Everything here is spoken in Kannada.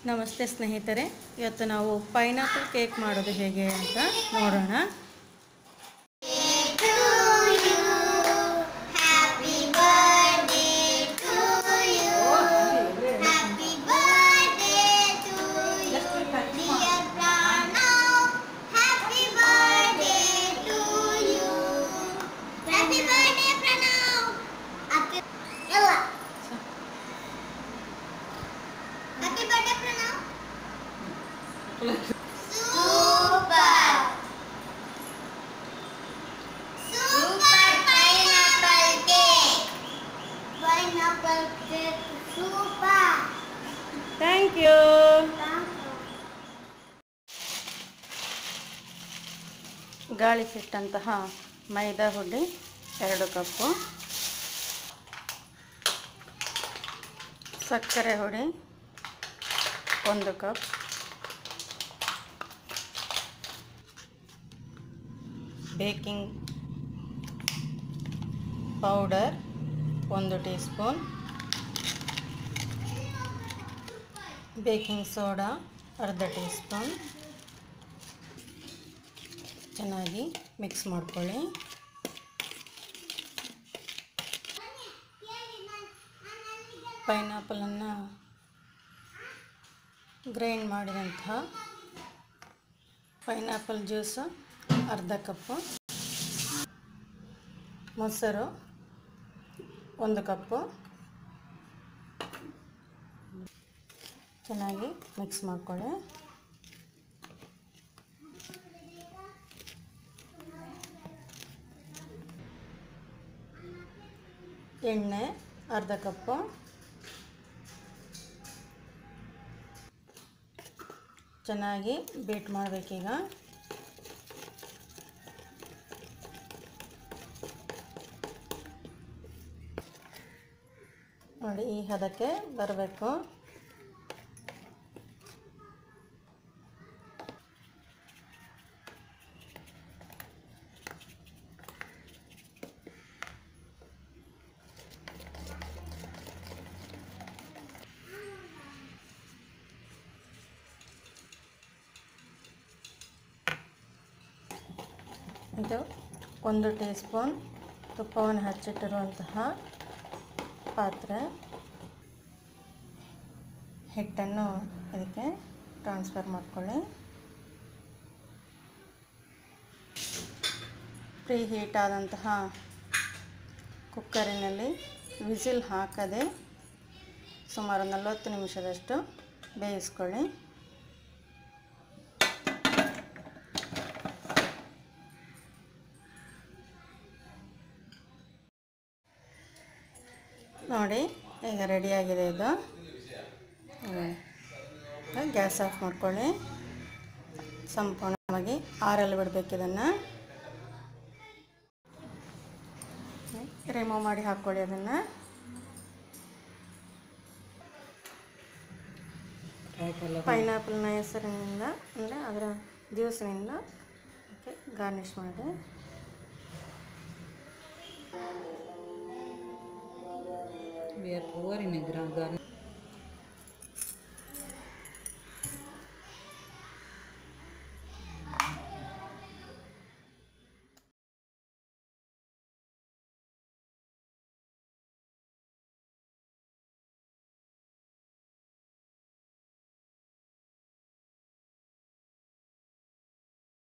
ನಮಸ್ತೆ ಸ್ನೇಹಿತರೆ ಇವತ್ತು ನಾವು ಪೈನಾಪಲ್ ಕೇಕ್ ಮಾಡೋದು ಹೇಗೆ ಅಂತ ನೋಡೋಣ Happy birthday to you. Happy birthday to you, dear Pranav. Happy birthday to you. Happy birthday, Pranav. Happy Ella. Happy birthday, Pranav. Super. Super pineapple cake. Pineapple cake. Super. Thank you ಗಾಳಿ ಸಿಟ್ಟಂತಹ ಮೈದಾ ಹುಡಿ ಎರಡು ಕಪ್ಪು ಸಕ್ಕರೆ ಹುಡಿ ಒಂದು ಕಪ್ ಬೇಕಿಂಗ್ ಪೌಡರ್ ಒಂದು ಟೀ ಸ್ಪೂನ್ ಬೇಕಿಂಗ್ ಸೋಡಾ ಅರ್ಧ ಟೀ ಸ್ಪೂನ್ ಚೆನ್ನಾಗಿ ಮಿಕ್ಸ್ ಮಾಡ್ಕೊಳ್ಳಿ ಪೈನಾಪಲನ್ನು ಗ್ರೈಂಡ್ ಮಾಡಿದಂತಹ ಪೈನಾಪಲ್ ಜ್ಯೂಸು ಅರ್ಧ ಕಪ್ಪು ಮೊಸರು ಒಂದು ಕಪ್ಪು ಚೆನ್ನಾಗಿ ಮಿಕ್ಸ್ ಮಾಡ್ಕೊಳ್ಳಿ ಎಣ್ಣೆ ಅರ್ಧ ಕಪ್ಪು ಚೆನ್ನಾಗಿ ಬೀಟ್ ಮಾಡಬೇಕೀಗ ನೋಡಿ ಈ ಹದಕ್ಕೆ ಬರಬೇಕು ಇದು ಒಂದು ಟೀ ಸ್ಪೂನ್ ತುಪ್ಪವನ್ನು ಹಚ್ಚಿಟ್ಟಿರುವಂತಹ ಪಾತ್ರೆ ಹಿಟ್ಟನ್ನು ಇದಕ್ಕೆ ಟ್ರಾನ್ಸ್ಫರ್ ಮಾಡ್ಕೊಳ್ಳಿ ಪ್ರೀ ಹೀಟ್ ಆದಂತಹ ಕುಕ್ಕರಿನಲ್ಲಿ ವಿಸಿಲ್ ಹಾಕದೆ ಸುಮಾರು ನಲವತ್ತು ನಿಮಿಷದಷ್ಟು ಬೇಯಿಸ್ಕೊಳ್ಳಿ ನೋಡಿ ಈಗ ರೆಡಿಯಾಗಿದೆ ಇದು ಈಗ ಗ್ಯಾಸ್ ಆಫ್ ಮಾಡ್ಕೊಳ್ಳಿ ಸಂಪೂರ್ಣವಾಗಿ ಆರಲ್ಲಿ ಬಿಡಬೇಕು ಇದನ್ನು ರಿಮೂವ್ ಮಾಡಿ ಹಾಕ್ಕೊಳ್ಳಿ ಅದನ್ನು ಪೈನಾಪಲ್ನ ಹೆಸರಿನಿಂದ ಅಂದರೆ ಅದರ ಜ್ಯೂಸಿನಿಂದ ಗಾರ್ನಿಷ್ ಮಾಡಿ We are poor in a gra- garden.